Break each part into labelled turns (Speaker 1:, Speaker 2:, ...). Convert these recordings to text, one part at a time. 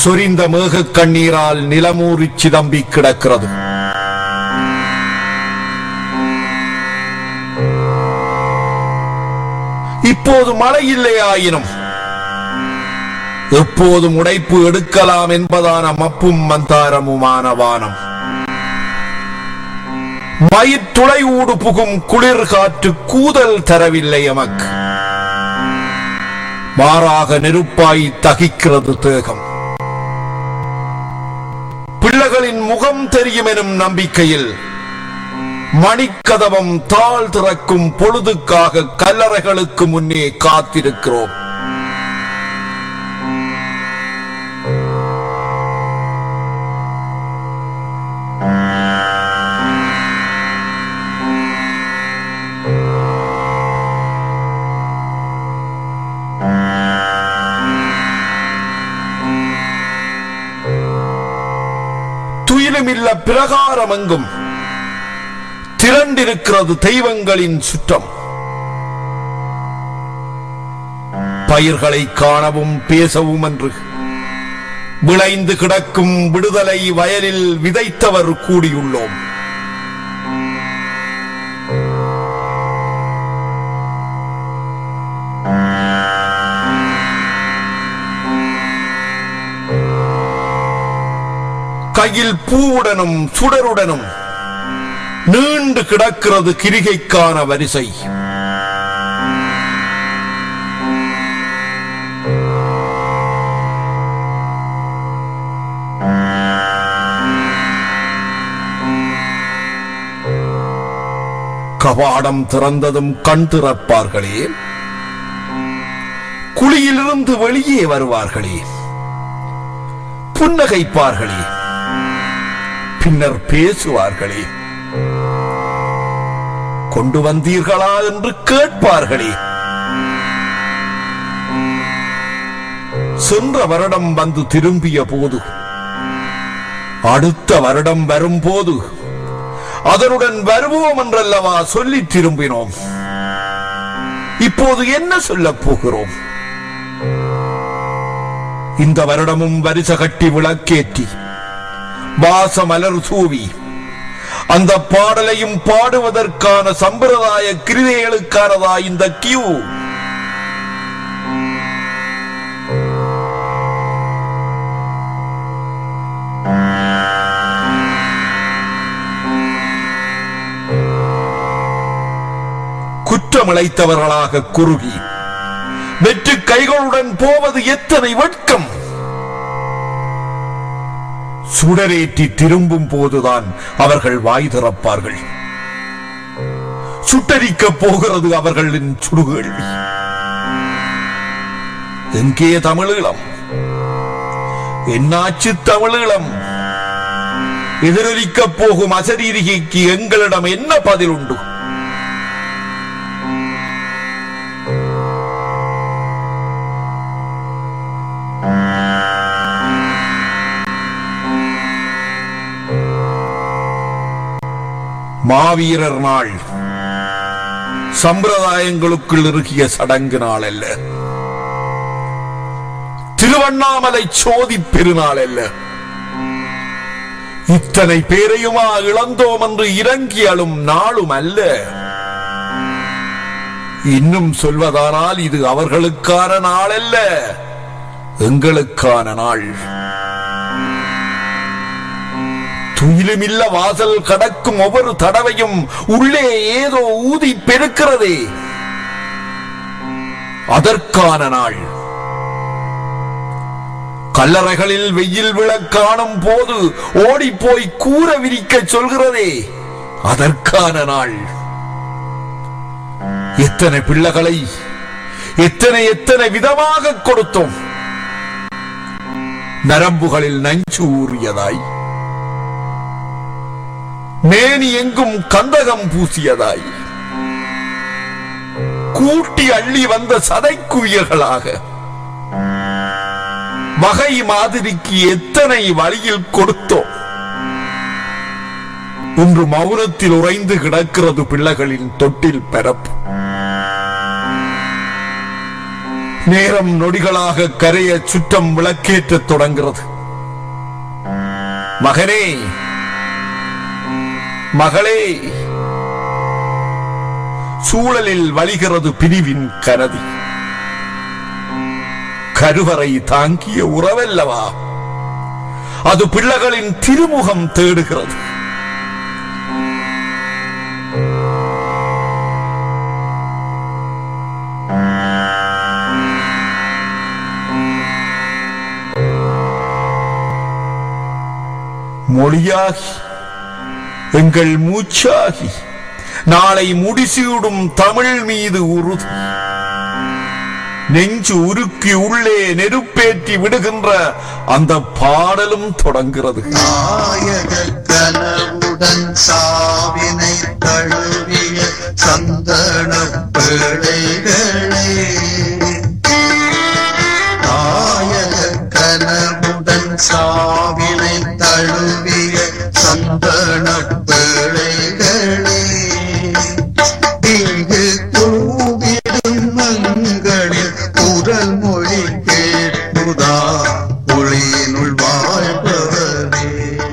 Speaker 1: சொரிந்த மேகக் கண்ணீரால் நிலமூறிச் சிதம்பி கிடக்கிறது இப்போது மழை இல்லையாயினும் எப்போதும் உடைப்பு எடுக்கலாம் என்பதான மப்பும் மந்தாரமுமான வானம் மயிர்த்துளை ஊடு புகும் குளிர் காற்று கூதல் தரவில்லை எமக்கு மாறாக நெருப்பாய் தகிக்கிறது தேகம் பிள்ளைகளின் முகம் தெரியும் எனும் நம்பிக்கையில் மணிக்கதவம் தாழ் திறக்கும் பொழுதுக்காக கல்லறைகளுக்கு முன்னே காத்திருக்கிறோம் துயிலுமில்ல பிரகாரமெங்கும் திரண்டிருக்கிறது தெய்வங்களின் சுற்றம் பயிர்களை காணவும் பேசவும் என்று விளைந்து கிடக்கும் விடுதலை வயலில் விதைத்தவர் கூடியுள்ளோம் கையில் பூவுடனும் சுடருடனும் நீண்டு கிடக்கிறது கிரிகைக்கான வரிசை கவாடம் திறந்ததும் கண் திறப்பார்களே குழியிலிருந்து வெளியே வருவார்களே புன்னகைப்பார்களே பின்னர் பேசுவார்களே கொண்டு வந்தீர்களா என்று கேட்பார்களே சென்ற வருடம் வந்து திரும்பிய போது அடுத்த வருடம் வரும்போது அதனுடன் வருவோம் என்றல்லவா சொல்லி திரும்பினோம் இப்போது என்ன சொல்லப் போகிறோம் இந்த வருடமும் வரிச கட்டி விளக்கேற்றி வாச மலர் தூவி அந்த பாடலையும் பாடுவதற்கான சம்பிரதாய கிருதைகளுக்கானதா இந்த கியூ குற்றமிழைத்தவர்களாக குறுகி வெற்று கைகளுடன் போவது எத்தனை வெட்கம் சுடரேற்றி திரும்பும் போதுதான் அவர்கள் வாய் திறப்பார்கள் சுட்டரிக்கப் போகிறது அவர்களின் சுடுகேள்வி எங்கே தமிழீழம் என்னாச்சு தமிழீழம் எதிரொலிக்கப் போகும் அசரீரிகைக்கு எங்களிடம் என்ன பதில் உண்டு மாவீரர் நாள் சம்பிரதாயங்களுக்குள் இறுகிய சடங்கு நாள் அல்ல திருவண்ணாமலை சோதி பெருநாள் அல்ல இத்தனை பேரையுமா இழந்தோம் என்று இறங்கி அழும் நாளும் அல்ல இன்னும் சொல்வதானால் இது அவர்களுக்கான நாள் அல்ல எங்களுக்கான நாள் துயிலுமில்ல வாசல் கடக்கும் ஒவ்வொரு தடவையும் உள்ளே ஏதோ ஊதி பெருக்கிறதே அதற்கான நாள் கல்லறைகளில் வெயில் விழக் காணும் போது ஓடிப்போய் கூற விரிக்க சொல்கிறதே அதற்கான நாள் எத்தனை பிள்ளைகளை எத்தனை எத்தனை விதமாக கொடுத்தோம் நரம்புகளில் நஞ்சு ஊறியதாய் மேனி எங்கும் கந்தகம் பூசியதாய் கூட்டி அள்ளி வந்த சதைக்குவியர்களாக வகை மாதிரிக்கு எத்தனை வழியில் கொடுத்தோம் இன்று மௌனத்தில் உறைந்து கிடக்கிறது பிள்ளைகளின் தொட்டில் பரப்பு நேரம் நொடிகளாக கரைய சுற்றம் விளக்கேற்றத் தொடங்கிறது மகனே மகளே சூழலில் வழிகிறது பிரிவின் கனதி கருவறை தாங்கிய உறவல்லவா அது பிள்ளைகளின் திருமுகம் தேடுகிறது மொழியாகி எங்கள் மூச்சாகி நாளை முடிசூடும் தமிழ் மீது உறுதி நெஞ்சு உருக்கி உள்ளே நெருப்பேற்றி விடுகின்ற அந்த பாடலும் தொடங்குகிறது
Speaker 2: நாயக கனவுடன் சாவினை தழுவிய சந்தன பிழைகளே நாயக கனவுடன் சாவினை தழுவிய சந்தன பிழைகளே இங்கு கூவிடும் மங்களில் குரல் மொழி கேட்புதா ஒளியினுள் வாழ்பவரே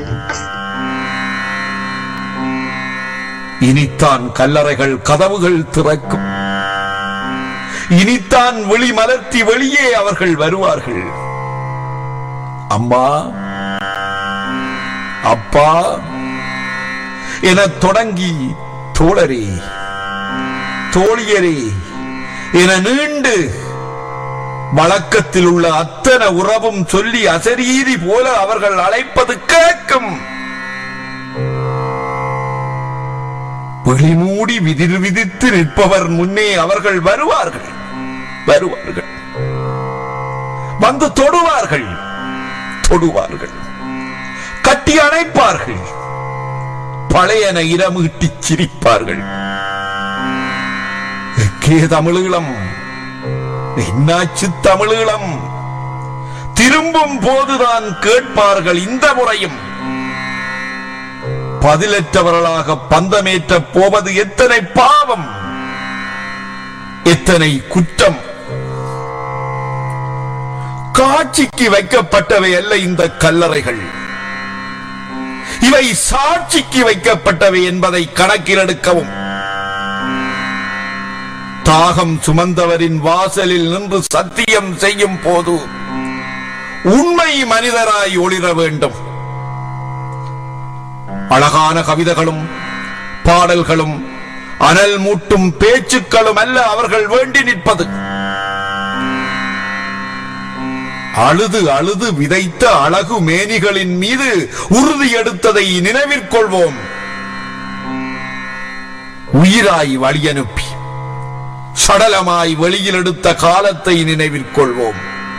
Speaker 1: இனித்தான் கல்லறைகள் கதவுகள் திறக்கும் இனித்தான் வெளி மலர்த்தி வெளியே அவர்கள் வருவார்கள் அம்மா அப்பா என தொடங்கி தோழரே தோழியரே என நீண்டு வழக்கத்தில் உள்ள அத்தனை உறவும் சொல்லி அசரீரி போல அவர்கள் அழைப்பது கேட்கும் விழிமூடி விதிர் விதித்து நிற்பவர் முன்னே அவர்கள் வருவார்கள் வருவார்கள் வந்து தொடுவார்கள் தொடுவார்கள் கட்டி அணைப்பார்கள் பழையன இரமீட்டி சிரிப்பார்கள் எக்கே தமிழீழம் என்னாச்சு தமிழீழம் திரும்பும் போதுதான் கேட்பார்கள் இந்த முறையும் பதிலற்றவர்களாக பந்தமேற்ற போவது எத்தனை பாவம் எத்தனை குற்றம் காட்சிக்கு வைக்கப்பட்டவை அல்ல இந்த கல்லறைகள் இவை சாட்சிக்கு வைக்கப்பட்டவை என்பதை கணக்கில் எடுக்கவும் தாகம் சுமந்தவரின் வாசலில் நின்று சத்தியம் செய்யும் போது உண்மை மனிதராய் ஒளிர வேண்டும் அழகான கவிதைகளும் பாடல்களும் அனல் மூட்டும் பேச்சுக்களும் அல்ல அவர்கள் வேண்டி நிற்பது அழுது அழுது விதைத்த அழகு மேனிகளின் மீது உறுதி எடுத்ததை நினைவிற்கொள்வோம் உயிராய் வழியனுப்பி சடலமாய் வெளியில் எடுத்த காலத்தை நினைவிற்கொள்வோம்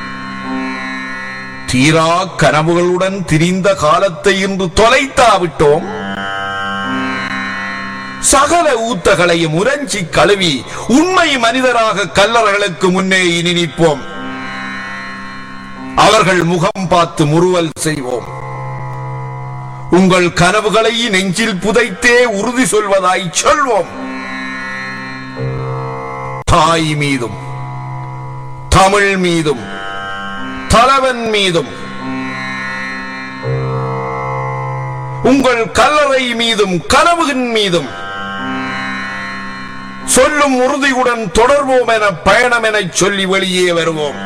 Speaker 1: தீரா கனவுகளுடன் திரிந்த காலத்தை இன்று தொலைத்தாவிட்டோம் சகல ஊத்தகளையும் உறைஞ்சி கழுவி உண்மை மனிதராக கல்லறைகளுக்கு முன்னே இனி நிற்போம் அவர்கள் முகம் பார்த்து முறுவல் செய்வோம் உங்கள் கனவுகளை நெஞ்சில் புதைத்தே உறுதி சொல்வதாய் சொல்வோம் தாய் மீதும் தமிழ் மீதும் தலைவன் மீதும் உங்கள் கல்லறை மீதும் கனவுகின் மீதும் சொல்லும் உறுதியுடன் தொடர்வோம் என பயணம் என சொல்லி வெளியே வருவோம்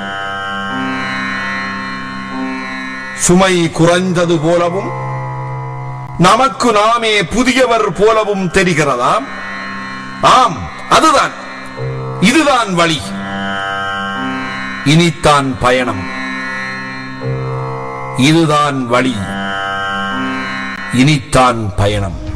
Speaker 1: சுமை குறைந்தது போலவும் நமக்கு நாமே புதியவர் போலவும் தெரிகிறதாம் ஆம் அதுதான் இதுதான் வழி இனித்தான் பயணம் இதுதான் வழி இனித்தான் பயணம்